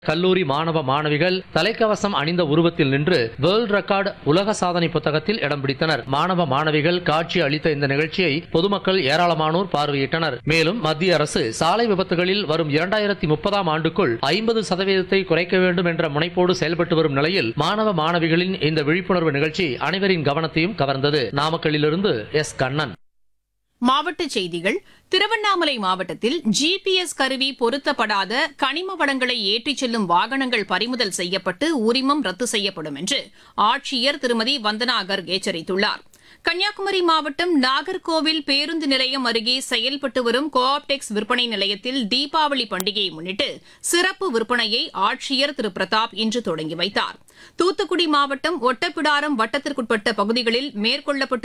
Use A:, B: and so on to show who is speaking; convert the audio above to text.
A: கல்லூரி மாணவ மாணவிகள் தலைக்கவசம் அணிந்த உருவத்தில் நின்று வேர்ல்ட் ரெக்கார்டு உலக சாதனை புத்தகத்தில் இடம் பிடித்தனர் மாணவ மாணவிகள் காட்சி அளித்த இந்த நிகழ்ச்சியை பொதுமக்கள் ஏராளமானோர் பார்வையிட்டனர் மேலும் மத்திய அரசு சாலை விபத்துகளில் வரும் இரண்டாயிரத்தி முப்பதாம் ஆண்டுக்குள் ஐம்பது சதவீதத்தை குறைக்க வேண்டும் என்ற முனைப்போடு செயல்பட்டு வரும் நிலையில் மாணவ மாணவிகளின் இந்த விழிப்புணர்வு நிகழ்ச்சி அனைவரின் கவனத்தையும் கவர்ந்தது நாமக்கல்லிலிருந்து எஸ் கண்ணன்
B: மாவட்டச் செய்திகள் திருவண்ணாமலை மாவட்டத்தில் ஜிபிஎஸ் கருவி பொருத்தப்படாத கனிம வளங்களை ஏற்றிச் செல்லும் வாகனங்கள் பறிமுதல் செய்யப்பட்டு உரிமம் ரத்து செய்யப்படும் என்று ஆட்சியர் திருமதி வந்தனா கர்க் எச்சரித்துள்ளார் கன்னியாகுமரி மாவட்டம் நாகர்கோவில் பேருந்து நிலையம் அருகே செயல்பட்டு வரும் கோஆப்டெக்ஸ் விற்பனை நிலையத்தில் தீபாவளி பண்டிகையை முன்னிட்டு சிறப்பு விற்பனையை ஆட்சியர் திரு பிரதாப் இன்று தொடங்கி வைத்தார் தூத்துக்குடி மாவட்டம் ஒட்டப்பிடாரம் வட்டத்திற்குட்பட்ட பகுதிகளில் மேற்கொள்ளப்பட்டு